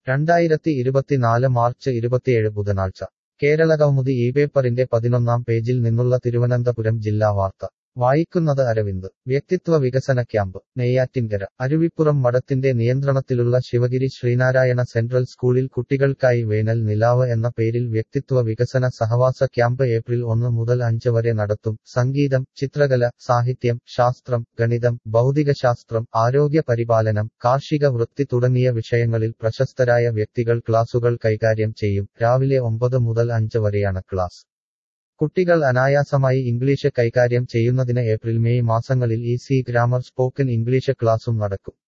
രണ്ടായിരത്തി ഇരുപത്തിനാല് മാർച്ച് ഇരുപത്തിയേഴ് ബുധനാഴ്ച കേരള കൗമുദി ഈ പേപ്പറിന്റെ പതിനൊന്നാം പേജിൽ നിന്നുള്ള തിരുവനന്തപുരം ജില്ലാ വാർത്ത വായിക്കുന്നത് അരവിന്ദ് വ്യക്തിത്വ വികസന ക്യാമ്പ് നെയ്യാറ്റിൻകര അരുവിപ്പുറം മഠത്തിന്റെ നിയന്ത്രണത്തിലുള്ള ശിവഗിരി ശ്രീനാരായണ സെൻട്രൽ സ്കൂളിൽ കുട്ടികൾക്കായി വേനൽ നിലാവ് എന്ന പേരിൽ വ്യക്തിത്വ വികസന സഹവാസ ക്യാമ്പ് ഏപ്രിൽ ഒന്ന് മുതൽ അഞ്ച് വരെ നടത്തും സംഗീതം ചിത്രകല സാഹിത്യം ശാസ്ത്രം ഗണിതം ഭൗതികശാസ്ത്രം ആരോഗ്യ പരിപാലനം കാർഷിക വൃത്തി തുടങ്ങിയ വിഷയങ്ങളിൽ പ്രശസ്തരായ വ്യക്തികൾ ക്ലാസുകൾ കൈകാര്യം ചെയ്യും രാവിലെ ഒമ്പത് മുതൽ അഞ്ച് വരെയാണ് ക്ലാസ് കുട്ടികൾ അനായാസമായി ഇംഗ്ലീഷ് കൈകാര്യം ചെയ്യുന്നതിന് ഏപ്രിൽ മെയ് മാസങ്ങളിൽ ഈ സി ഗ്രാമർ സ്പോക്കൻ ഇംഗ്ലീഷ് ക്ലാസും നടക്കും